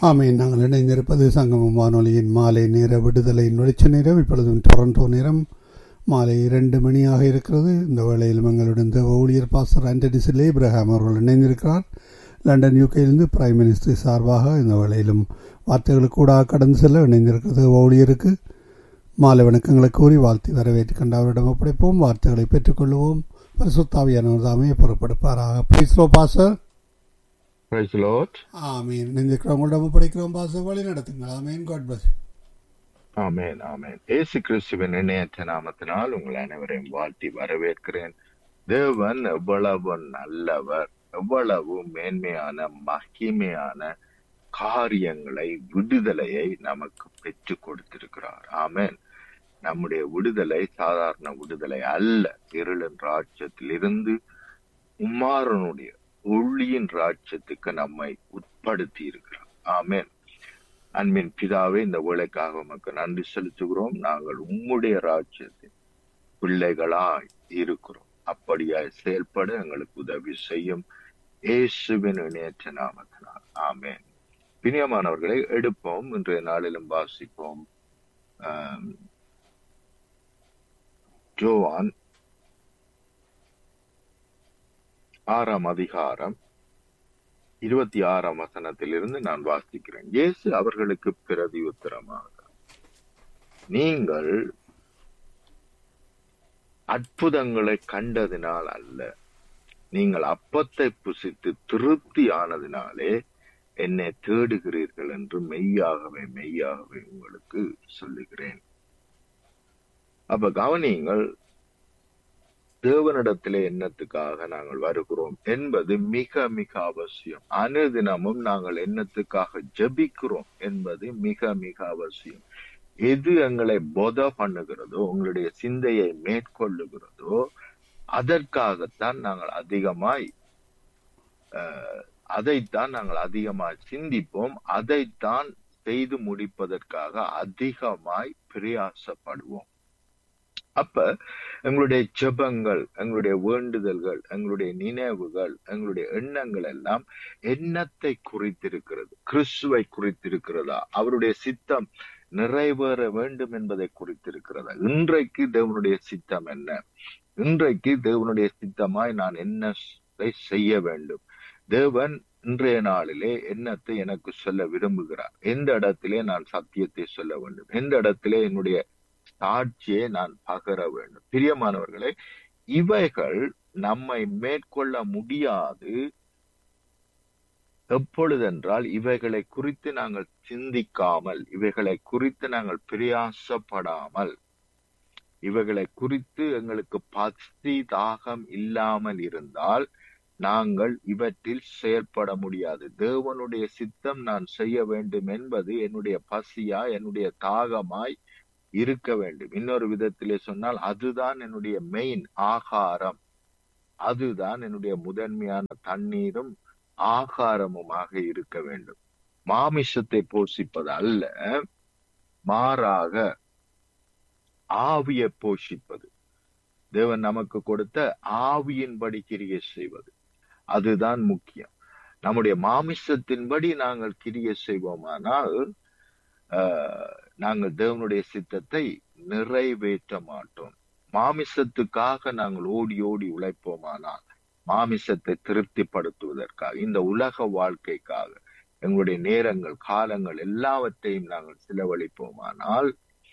ஆமீன் நாங்கள் இணைந்திருப்பது சங்கமம் வானொலியின் மாலை நேர விடுதலை நொழிச்ச நேரம் இப்பொழுதும் டொரண்டோ நேரம் மாலை இரண்டு மணியாக இருக்கிறது இந்த வேளையிலும் எங்களுடன் தேவ ஊழியர் பாஸ்டர் ஆண்டனி சிலே இப்ரஹாம் அவர்கள் இணைந்திருக்கிறார் லண்டன் யூகேயிலிருந்து பிரைம் மினிஸ்டர் சார்பாக இந்த வேளையிலும் வார்த்தைகளுக்கு கூட கடந்து செல்ல இணைந்திருக்கிறது தேவ ஊழியருக்கு மாலை வணக்கங்களை கூறி வாழ்த்தி வரவேற்று கண்ட அவரிடம் ஒப்படைப்போம் வார்த்தைகளை பெற்றுக்கொள்வோம் பரிசுத்தாவியானவர் தாமே பொறுப்படுப்பாராக பேசுகிறோம் பாசர் Praise the Lord. ஆமீன் இணைந்திருக்கிறவங்களிடம் ஒப்படைக்கிறோம் பாசர் வழி நடத்துங்கள் ஆமீன் காட் பிளஸ் ஆமென் ஆமென் இயேசு கிறிஸ்துவின் இணையற்ற நாமத்தினால் உங்கள் அனைவரையும் வாழ்த்தி வரவேற்கிறேன் தேவன் எவ்வளவு நல்லவர் எவ்வளவு மேன்மையான மகிமையான காரியங்களை விடுதலையை நமக்கு பெற்றுக் கொடுத்திருக்கிறார் ஆமென் நம்முடைய விடுதலை சாதாரண விடுதலை அல்ல இருளின் ராஜ்யத்திலிருந்து உமாரனுடைய ஒளியின் ராஜ்யத்துக்கு நம்மை உட்படுத்தி இருக்கிறார் ஆமென் அன்பின் பிதாவே இந்த வேலைக்காக உமக்கு நன்றி செலுத்துகிறோம் நாங்கள் உம்முடைய ராஜ்யத்தின் பிள்ளைகளாய் இருக்கிறோம் அப்படியாய் செயல்பட எங்களுக்கு உதவி செய்யும் இயேசுவின் இணையற்ற நாமத்தினால் ஆமென் பிரியமானவர்களை எடுப்போம் இன்றைய நாளிலும் வாசிப்போம் ஆம், ஜோவான் ஆறாம் அதிகாரம் இருபத்தி ஆறாம் வசனத்திலிருந்து நான் வாசிக்கிறேன் இயேசு அவர்களுக்கு பிரதி உத்தரமாக நீங்கள் அற்புதங்களை கண்டதினால் அல்ல நீங்கள் அப்பத்தை புசித்து திருப்தி ஆனதினாலே என்னை தேடுகிறீர்கள் என்று மெய்யாகவே மெய்யாகவே உங்களுக்கு சொல்லுகிறேன் அப்ப கவனியுங்கள் தேவனிடத்திலே எண்ணத்துக்காக நாங்கள் வருகிறோம் என்பது மிக மிக அவசியம் அனுதினமும் நாங்கள் எண்ணத்துக்காக ஜெபிக்கிறோம் என்பது மிக மிக அவசியம் எது எங்களை பொத பண்ணுகிறதோ உங்களுடைய சிந்தையை மேற்கொள்ளுகிறதோ அதற்காகத்தான் நாங்கள் அதிகமாய் அஹ், அதைத்தான் நாங்கள் அதிகமாய் சிந்திப்போம் அதைத்தான் செய்து முடிப்பதற்காக அதிகமாய் பிரயாசப்படுவோம் அப்ப எங்களுடைய ஜெபங்கள் எங்களுடைய வேண்டுதல்கள் எங்களுடைய நினைவுகள் எங்களுடைய எண்ணங்கள் எல்லாம் எண்ணத்தை குறித்திருக்கிறது கிறிஸ்துவை குறித்திருக்கிறதா அவருடைய சித்தம் நிறைவேற வேண்டும் என்பதை குறித்திருக்கிறதா இன்றைக்கு தேவனுடைய சித்தம் என்ன இன்றைக்கு தேவனுடைய சித்தமாய் நான் என்ன செய்ய வேண்டும் தேவன் இன்றைய நாளிலே எண்ணத்தை எனக்கு சொல்ல விரும்புகிறார் எந்த இடத்திலே நான் சத்தியத்தை சொல்ல வேண்டும் எந்த இடத்திலே என்னுடைய சாட்சியை நான் பகர வேண்டும் பிரியமானவர்களே இவைகள் நம்மை மேற்கொள்ள முடியாது எப்பொழுதென்றால் இவைகளை குறித்து நாங்கள் சிந்திக்காமல் இவைகளை குறித்து நாங்கள் பிரயாசப்படாமல் இவைகளை குறித்து எங்களுக்கு பசி தாகம் இல்லாமல் இருந்தால் நாங்கள் இவற்றில் செயல்பட முடியாது தேவனுடைய சித்தம் நான் செய்ய வேண்டும் என்பது என்னுடைய பசியா என்னுடைய தாகமாய் இருக்க வேண்டும் இன்னொரு விதத்திலே சொன்னால் அதுதான் என்னுடைய மெயின் ஆகாரம் அதுதான் என்னுடைய முதன்மையான தண்ணீரும் ஆகாரமுமாக இருக்க வேண்டும் மாமிசத்தை போஷிப்பது அல்ல மாறாக ஆவியை போஷிப்பது தேவன் நமக்கு கொடுத்த ஆவியின்படி கிரியை செய்வது அதுதான் முக்கியம் நம்முடைய மாமிசத்தின்படி நாங்கள் கிரியை செய்வோமானால் ஆஹ், நாங்கள் தேவனுடைய சித்தத்தை நிறைவேற்ற மாட்டோம் மாமிசத்துக்காக நாங்கள் ஓடி ஓடி உழைப்போமானால் மாமிசத்தை திருப்திப்படுத்துவதற்காக இந்த உலக வாழ்க்கைக்காக எங்களுடைய நேரங்கள் காலங்கள் எல்லாவற்றையும் நாங்கள் செலவழிப்போமானால்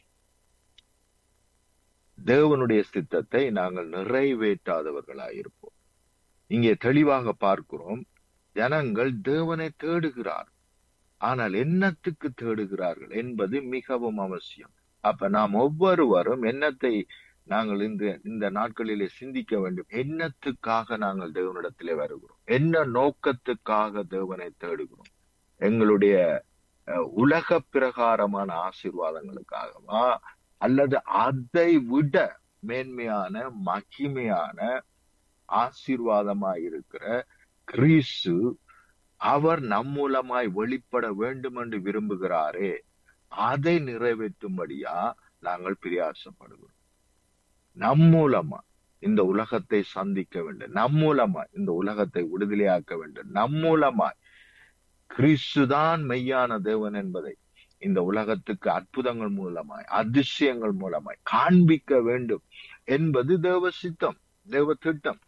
தேவனுடைய சித்தத்தை நாங்கள் நிறைவேற்றாதவர்களாய் இருப்போம் இங்கே தெளிவாக பார்க்கிறோம் ஜனங்கள் தேவனை தேடுகிறார் ஆனால் என்னத்துக்கு தேடுகிறார்கள் என்பது மிகவும் அவசியம் அப்ப நாம் ஒவ்வொருவரும் எண்ணத்தை நாங்கள் இந்த இந்த நாட்களிலே சிந்திக்க வேண்டும் என்னத்துக்காக நாங்கள் தேவனிடத்திலே வருகிறோம் என்ன நோக்கத்துக்காக தேவனை தேடுகிறோம் எங்களுடைய அஹ், உலக பிரகாரமான ஆசீர்வாதங்களுக்காகவா அல்லது அதை விட மேன்மையான மகிமையான ஆசீர்வாதமாய் இருக்கிற கிறிஸ்து அவர் நம் மூலமாய் வெளிப்பட வேண்டும் என்று விரும்புகிறாரே அதை நிறைவேற்றும்படியா நாங்கள் பிரயாசப்படுகிறோம் நம் மூலமா இந்த உலகத்தை சந்திக்க வேண்டும் நம் மூலமா இந்த உலகத்தை விடுதலையாக்க வேண்டும் நம் மூலமாய் கிறிஸ்துதான் மெய்யான தேவன் என்பதை இந்த உலகத்துக்கு அற்புதங்கள் மூலமாய் அதிசயங்கள் மூலமாய் காண்பிக்க வேண்டும் என்பது தேவ சித்தம் தேவ திட்டம்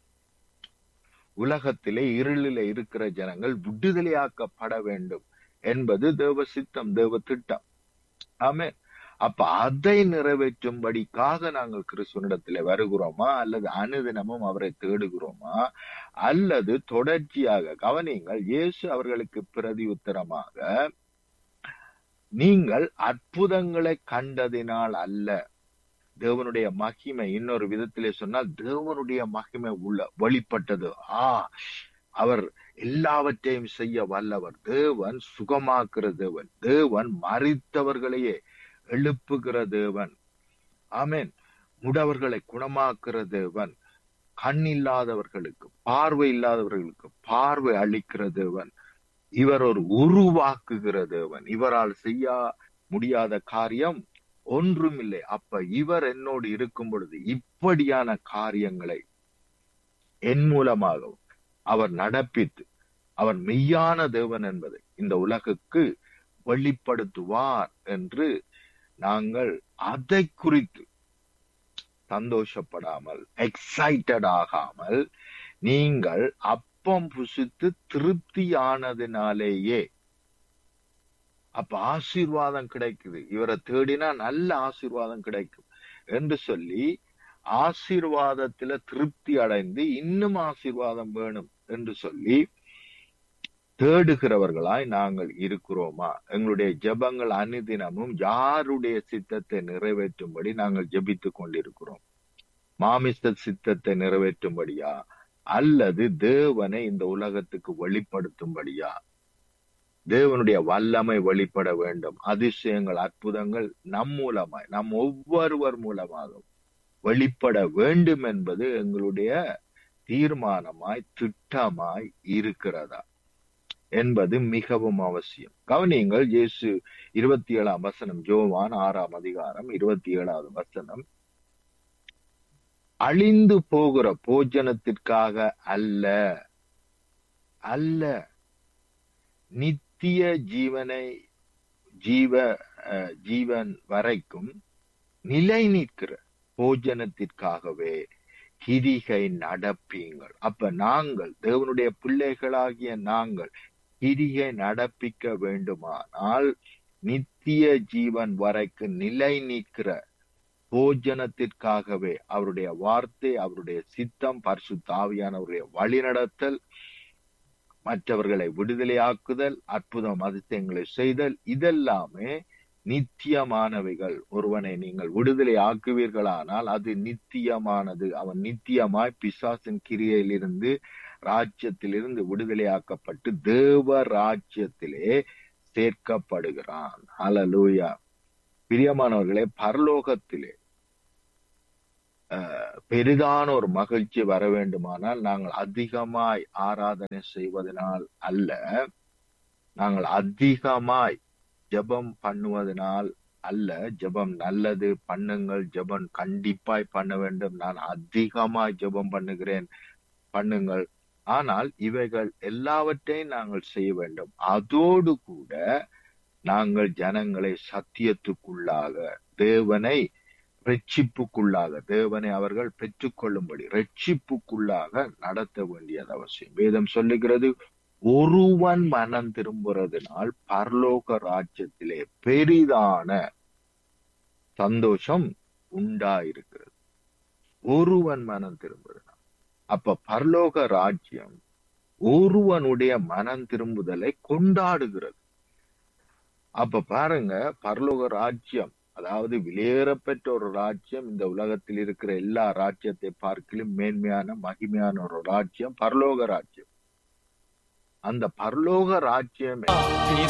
உலகத்திலே இருளிலே இருக்கிற ஜனங்கள் விடுதலையாக்கப்பட வேண்டும் என்பது தேவ சித்தம் தேவ திட்டம் ஆமே அப்ப அதை நிறைவேற்றும்படிக்காக நாங்கள் கிறிஸ்துவனிடத்திலே வருகிறோமா அல்லது அனுதினமும் அவரை தேடுகிறோமா அல்லது தொடர்ச்சியாக கவனிங்கள் இயேசு அவர்களுக்கு பிரதி உத்தரமாக நீங்கள் அற்புதங்களை கண்டதினால் அல்ல தேவனுடைய மகிமை இன்னொரு விதத்திலே சொன்னால் தேவனுடைய மகிமை உள்ள வெளிப்பட்டது ஆ அவர் எல்லாவற்றையும் செய்ய வல்லவர் தேவன் சுகமாக்குற தேவன் தேவன் மறித்தவர்களையே எழுப்புகிற தேவன் ஆமேன் முடவர்களை குணமாக்குற தேவன் கண் இல்லாதவர்களுக்கு பார்வை இல்லாதவர்களுக்கு பார்வை அளிக்கிற தேவன் இவர் ஒரு உருவாக்குகிற தேவன் இவரால் செய்ய முடியாத காரியம் ஒன்றுமில்லை அப்ப இவர் என்னோடு இருக்கும் பொழுது இப்படியான காரியங்களை என் மூலமாகவும் அவர் நடப்பித்து அவர் மெய்யான தேவன் என்பதை இந்த உலகுக்கு வெளிப்படுத்துவார் என்று நாங்கள் அதை குறித்து சந்தோஷப்படாமல் எக்ஸைட்டட் ஆகாமல் நீங்கள் அப்பம் புசித்து திருப்தியானதினாலேயே அப்ப ஆசீர்வாதம் கிடைக்குது இவரை தேடினா நல்ல ஆசீர்வாதம் கிடைக்கும் என்று சொல்லி ஆசீர்வாதத்துல திருப்தி அடைந்து இன்னும் ஆசீர்வாதம் வேணும் என்று சொல்லி தேடுகிறவர்களாய் நாங்கள் இருக்கிறோமா எங்களுடைய ஜெபங்கள் அனுதினமும் யாருடைய சித்தத்தை நிறைவேற்றும்படி நாங்கள் ஜெபித்து கொண்டிருக்கிறோம் மாமிச சித்தத்தை நிறைவேற்றும்படியா அல்லது தேவனை இந்த உலகத்துக்கு வெளிப்படுத்தும்படியா தேவனுடைய வல்லமை வெளிப்பட வேண்டும் அதிசயங்கள் அற்புதங்கள் நம் மூலமாய் நம் ஒவ்வொருவர் மூலமாக வெளிப்பட வேண்டும் என்பது எங்களுடைய தீர்மானமாய் திட்டமாய் இருக்கிறதா என்பது மிகவும் அவசியம் கவனியங்கள் இயேசு இருபத்தி ஏழாம் வசனம் ஜோவான் ஆறாம் அதிகாரம் இருபத்தி ஏழாவது வசனம் அழிந்து போகிற போஜனத்திற்காக அல்ல அல்ல நித்திய ஜீவனை ஜீவ ஜீவன் வரைக்கும் நிலை நிற்கிற போஜனத்திற்காகவே கிரிகை நடப்பீங்கள் அப்ப நாங்கள் தேவனுடைய பிள்ளைகளாகிய நாங்கள் கிரிகை நடப்பிக்க வேண்டுமானால் நித்திய ஜீவன் வரைக்கு நிலை நிற்கிற போஜனத்திற்காகவே அவருடைய வார்த்தை அவருடைய சித்தம் பரிசு தாவியானவருடைய வழிநடத்தல் மற்றவர்களை விடுதலையாக்குதல் அற்புதம் அதிசயங்களை செய்தல் இதெல்லாமே நித்தியமானவைகள் ஒருவனை நீங்கள் விடுதலை ஆக்குவீர்களானால் அது நித்தியமானது அவன் நித்தியமாய் பிசாசின் கிரியையிலிருந்து ராஜ்யத்திலிருந்து விடுதலையாக்கப்பட்டு தேவ ராஜ்யத்திலே சேர்க்கப்படுகிறான் ஹலலூயா பிரியமானவர்களே பரலோகத்திலே பெரிதான ஒரு மகிழ்ச்சி வர வேண்டுமானால் நாங்கள் அதிகமாய் ஆராதனை செய்வதனால் அல்ல நாங்கள் அதிகமாய் ஜெபம் பண்ணுவதனால் அல்ல ஜெபம் நல்லது பண்ணுங்கள் ஜெபம் கண்டிப்பாய் பண்ண வேண்டும் நான் அதிகமாய் ஜெபம் பண்ணுகிறேன் பண்ணுங்கள் ஆனால் இவைகள் எல்லாவற்றையும் நாங்கள் செய்ய வேண்டும் அதோடு கூட நாங்கள் ஜனங்களை சத்தியத்துக்குள்ளாக தேவனை ரட்சிப்புக்குள்ளாக தேவனை அவர்கள் பெற்றுக்கொள்ளும்படி ரட்சிப்புக்குள்ளாக நடத்த வேண்டியது அவசியம் வேதம் சொல்லுகிறது ஒருவன் மனம் திரும்புறதுனால் பரலோக ராஜ்யத்திலே பெரிதான சந்தோஷம் உண்டாயிருக்கிறது ஒருவன் மனம் திரும்புறதுனால் அப்ப பரலோக ராஜ்யம் ஒருவனுடைய மனம் திரும்புதலை கொண்டாடுகிறது அப்ப பாருங்க பரலோக ராஜ்யம் அதாவது வெளியேறப்பெற்ற ஒரு ராஜ்யம் இந்த உலகத்தில் இருக்கிற எல்லா ராஜ்யத்தை பார்க்கலும் மேன்மையான மகிமையான ஒரு ராஜ்யம் பரலோக ராஜ்யம் அந்த பரலோக ராஜ்யம்